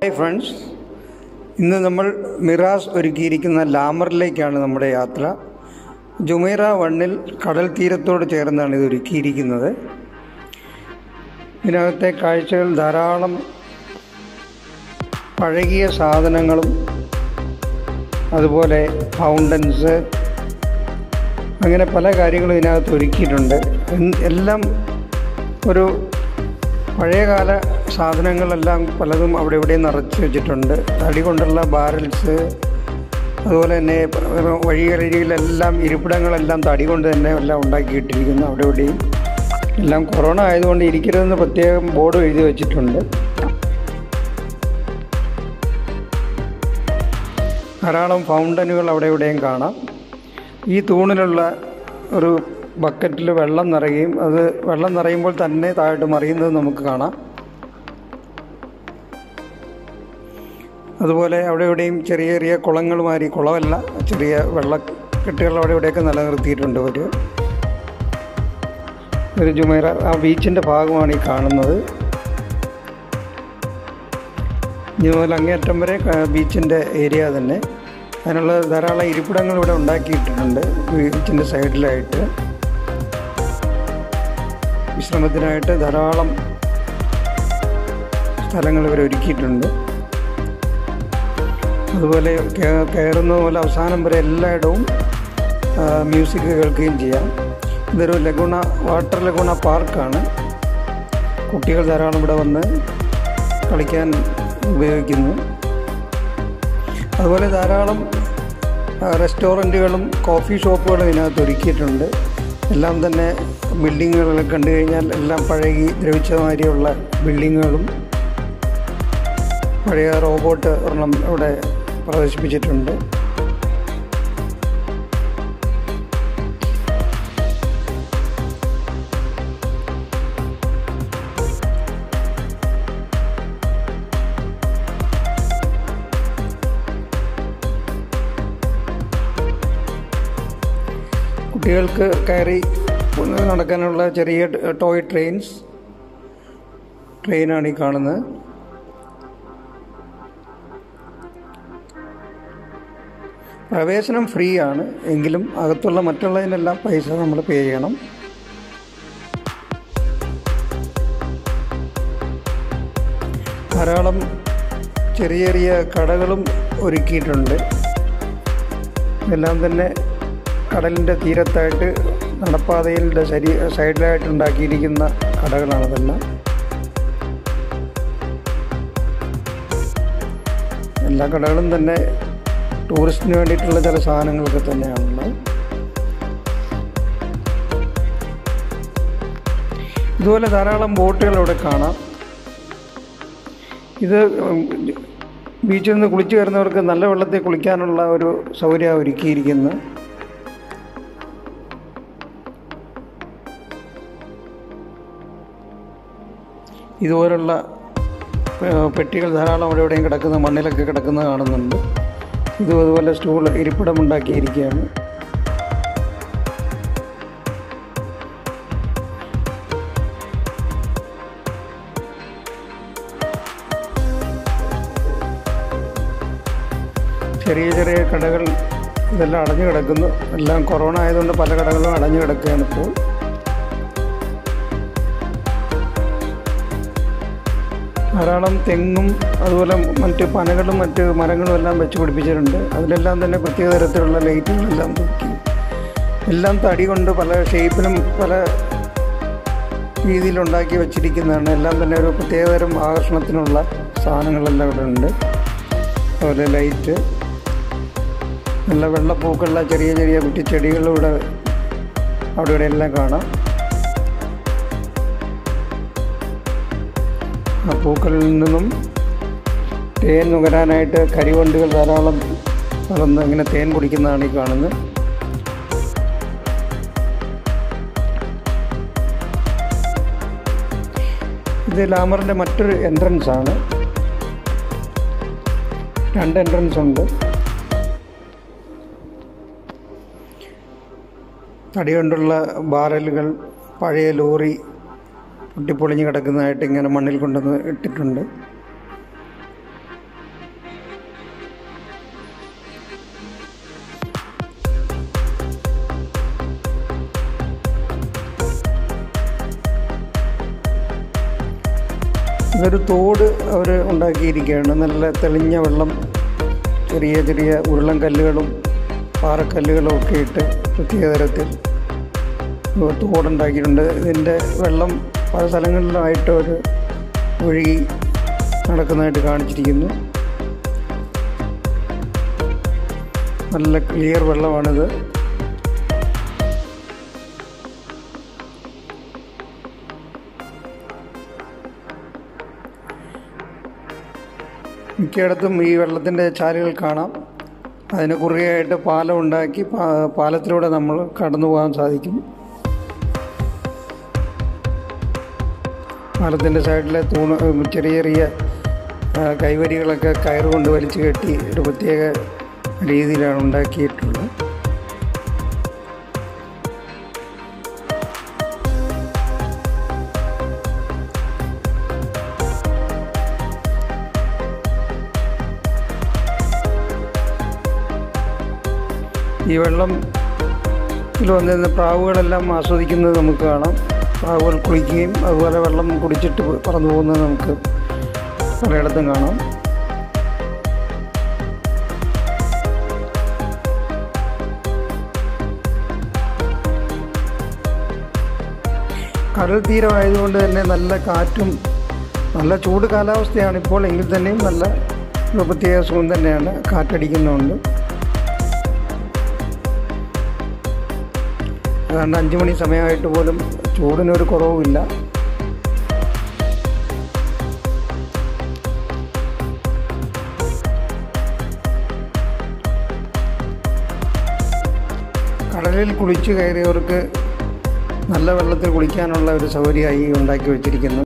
hi friends ഇന്ന് നമ്മൾ mirrors ഒരുക്കിയിരിക്കുന്ന ലാമറിലേക്കാണ് നമ്മുടെ യാത്ര ജുമൈറ വണ്ണിൽ കടൽ തീരത്തോട് ചേർന്നാണ് ഇത് ഒരുക്കിയിരിക്കുന്നത് ഇതിനകത്തെ കാഴ്ചകൾ ധാരാളം പഴകിയ സാധനങ്ങളും അതുപോലെ ഫൗണ്ടൻസ് അങ്ങനെ പല കാര്യങ്ങളും ഇതിനകത്ത് ഒരുക്കിയിട്ടുണ്ട് എൻ- എല്ലാം ഒരു പഴയകാല സാധനങ്ങളെല്ലാം പലതും അവിടെ ഇവിടെ നിറച്ച് വെച്ചിട്ടുണ്ട് തടി കൊണ്ടുള്ള ബാരൽസ് അതുപോലെ തന്നെ പ- വഴിയരികിലെല്ലാം ഇരിപ്പിടങ്ങളെല്ലാം തടി കൊണ്ട് തന്നെ എല്ലാം ഉണ്ടാക്കിയിട്ടിരിക്കുന്നു അവിടെ ഇവിടെയും എല്ലാം കൊറോണ ആയതുകൊണ്ട് ഇരിക്കരുതെന്ന് പ്രത്യേകം ബോർഡ് എഴുതി വെച്ചിട്ടുണ്ട് ധാരാളം ഫൗണ്ടനുകൾ അവിടെ ഇവിടെയും കാണാം ഈ തൂണിലുള്ള ഒരു ബക്കറ്റിൽ വെള്ളം നിറയുകയും അത് വെള്ളം നിറയുമ്പോൾ തന്നെ താഴോട്ട് മറിയുന്നത് നമുക്ക് കാണാം അതുപോലെ അവിടെ ഇവിടെയും ചെറിയ ചെറിയ കുളങ്ങൾ മാതിരി കുളമല്ല ചെറിയ വെള്ളക്കെട്ടുകൾ അവിടെ ഇവിടെയൊക്കെ നിലനിർത്തിയിട്ടുണ്ട് ഒരു ഒരു ജുമൈറ ആ ബീച്ചിൻ്റെ ഭാഗമാണ് ഈ കാണുന്നത് ഇനി മുതൽ അങ്ങേയറ്റം വരെ ക- ബീച്ചിൻ്റെ ഏരിയ തന്നെ അതിനുള്ള ധാരാളം ഇരിപ്പിടങ്ങൾ ഇവിടെ ഉണ്ടാക്കിയിട്ടുണ്ട് ബീച്ചിൻ്റെ സൈഡിലായിട്ട് വിശ്രമത്തിനായിട്ട് ധാരാളം സ്ഥലങ്ങൾ ഇവർ ഒരുക്കിയിട്ടുണ്ട് അതുപോലെ കേ- കയറുന്ന പോലെ അവസാനം വരെ എല്ലായിടവും ആ, മ്യൂസിക് കേൾക്കുകയും ചെയ്യാം ഇതൊരു ലഗുണ വാട്ടർ ലഗുണ പാർക്കാണ് കുട്ടികൾ ധാരാളം ഇവിടെ വന്ന് കളിക്കാൻ ഉപയോഗിക്കുന്നു അതുപോലെ ധാരാളം ആ, റെസ്റ്റോറൻറ്റുകളും കോഫി ഷോപ്പുകളും ഇതിനകത്ത് ഒരുക്കിയിട്ടുണ്ട് എല്ലാം തന്നെ ബിൽഡിങ്ങുകൾ കണ്ടു കഴിഞ്ഞാൽ എല്ലാം പഴകി ദ്രവിച്ച മാതിരിയുള്ള ബിൽഡിങ്ങുകളും പഴയ റോബോട്ട് ഒരെണ്ണം ഇവിടെ പ്രദർശിപ്പിച്ചിട്ടുണ്ട് കുട്ടികൾക്ക് കയറി ഒന്ന് നടക്കാനുള്ള ചെറിയ ടോയ് ട്രെയിൻസ് ട്രെയിനാണ് ഈ കാണുന്നത് പ്രവേശനം ഫ്രീ ആണ് എങ്കിലും അകത്തുള്ള മറ്റുള്ളതിനെല്ലാം പൈസ നമ്മൾ പേ ചെയ്യണം ധാരാളം ചെറിയ ചെറിയ കടകളും ഒരുക്കിയിട്ടുണ്ട് ഇതെല്ലാം തന്നെ കടലിൻ്റെ തീരത്തായിട്ട് നടപ്പാതയിലെ ശരി സൈഡിലായിട്ട് ഉണ്ടാക്കിയിരിക്കുന്ന കടകളാണതെല്ലാം എല്ലാ കടകളും തന്നെ ടൂറിസ്റ്റിന് വേണ്ടിയിട്ടുള്ള ചില സാധനങ്ങളൊക്കെ തന്നെയാണുള്ളത് ഇതുപോലെ ധാരാളം ബോട്ടുകൾ ഇവിടെ കാണാം ഇത് ഉം, ബീച്ചിൽ നിന്ന് കുളിച്ചു വരുന്നവർക്ക് നല്ല വെള്ളത്തിൽ കുളിക്കാനുള്ള ഒരു സൗകര്യം ഒരുക്കിയിരിക്കുന്നു ഇതുപോലുള്ള ഏഹ്, പെട്ടികൾ ധാരാളം അവിടെ എവിടെയും കിടക്കുന്ന മണ്ണിലൊക്കെ കിടക്കുന്നത് കാണുന്നുണ്ട് ഇതും അതുപോലെ സ്റ്റൂൾ ഇരിപ്പിടമുണ്ടാക്കിയിരിക്കുകയാണ് ചെറിയ ചെറിയ കടകൾ ഇതെല്ലാം അടഞ്ഞു കിടക്കുന്നു എല്ലാം കൊറോണ ആയതുകൊണ്ട് പല കടകളും അടഞ്ഞു കിടക്കുകയാണ് ഇപ്പോൾ ധാരാളം തെങ്ങും അതുപോലെ മറ്റ് പനകളും മറ്റ് മരങ്ങളും എല്ലാം വെച്ച് പിടിപ്പിച്ചിട്ടുണ്ട് അതിലെല്ലാം തന്നെ പ്രത്യേക തരത്തിലുള്ള ലൈറ്റുകളെല്ലാം തൂക്കി എല്ലാം തടി കൊണ്ട് പല ഷേപ്പിലും പല രീതിയിലുണ്ടാക്കി വെച്ചിരിക്കുന്നതാണ് എല്ലാം തന്നെ ഒരു പ്രത്യേകതരം ആകർഷണത്തിനുള്ള സാധനങ്ങളെല്ലാം ഇവിടെ ഉണ്ട് അതുപോലെ ലൈറ്റ് നല്ല വെള്ളപ്പൂക്കളുള്ള ചെറിയ ചെറിയ കുറ്റിച്ചെടികളും ഇവിടെ അവിടെ ഇവിടെ എല്ലാം കാണാം ആ പൂക്കളിൽ നിന്നും തേൻ നുകരാനായിട്ട് കരിവണ്ടുകൾ ധാരാളം പറന്ന് ഇങ്ങനെ തേൻ കുടിക്കുന്നതാണ് ഈ കാണുന്നത് ഇത് ലാമറിൻ്റെ മറ്റൊരു എൻട്രൻസ് ആണ് രണ്ട് എൻട്രൻസ് ഉണ്ട് തടി കൊണ്ടുള്ള ബാരലുകൾ പഴയ ലോറി പൊട്ടിപ്പൊളിഞ്ഞ് കിടക്കുന്നതായിട്ട് ഇങ്ങനെ മണ്ണിൽ കൊണ്ടുവന്ന് ഇട്ടിട്ടുണ്ട് ഇതൊരു തോട് അവർ ഉണ്ടാക്കിയിരിക്കുകയാണ് നല്ല തെളിഞ്ഞ വെള്ളം ചെറിയ ചെറിയ ഉരുളൻ കല്ലുകളും പാറക്കല്ലുകളും ഒക്കെ ഇട്ട് പ്രത്യേക തരത്തിൽ ഒരു തോടുണ്ടാക്കിയിട്ടുണ്ട് ഇതിൻ്റെ വെള്ളം പല സ്ഥലങ്ങളിലായിട്ട് ഒരു ഒഴുകി നടക്കുന്നതായിട്ട് കാണിച്ചിരിക്കുന്നു നല്ല ക്ലിയർ വെള്ളമാണിത് മിക്കയിടത്തും ഈ വെള്ളത്തിൻ്റെ ചാലുകൾ കാണാം അതിന് കുറുകയായിട്ട് പാലം ഉണ്ടാക്കി പാ- പാലത്തിലൂടെ നമ്മൾ കടന്നു പോകാൻ സാധിക്കും പാലത്തിൻ്റെ സൈഡിലെ തൂണ് ചെറിയ ചെറിയ ആ, കൈവരികളൊക്കെ കയറ് കൊണ്ട് വലിച്ചു കെട്ടി ഒരു പ്രത്യേക രീതിയിലാണ് ഉണ്ടാക്കിയിട്ടുള്ളത് ഈ വെള്ളം ഇതിൽ വന്നിരുന്ന പ്രാവുകളെല്ലാം ആസ്വദിക്കുന്നത് നമുക്ക് കാണാം പ്രാവുകൾ കുളിക്കുകയും അതുപോലെ വെള്ളം കുടിച്ചിട്ട് പറന്നു പോകുന്നത് നമുക്ക് പലയിടത്തും കാണാം കടൽ തീരമായതുകൊണ്ട് തന്നെ നല്ല കാറ്റും നല്ല ചൂട് കാലാവസ്ഥയാണ് ഇപ്പോൾ എങ്കിൽ തന്നെയും നല്ല ഒരു പ്രത്യേക സുഖം തന്നെയാണ് കാറ്റടിക്കുന്നുണ്ട് അതുകൊണ്ട് അഞ്ച് മണി സമയമായിട്ട് പോലും ചൂടിനൊരു കുറവുമില്ല കടലിൽ കുളിച്ചു കയറിയവർക്ക് നല്ല വെള്ളത്തിൽ കുളിക്കാനുള്ള ഒരു സൗകര്യമായി ഉണ്ടാക്കി വെച്ചിരിക്കുന്നു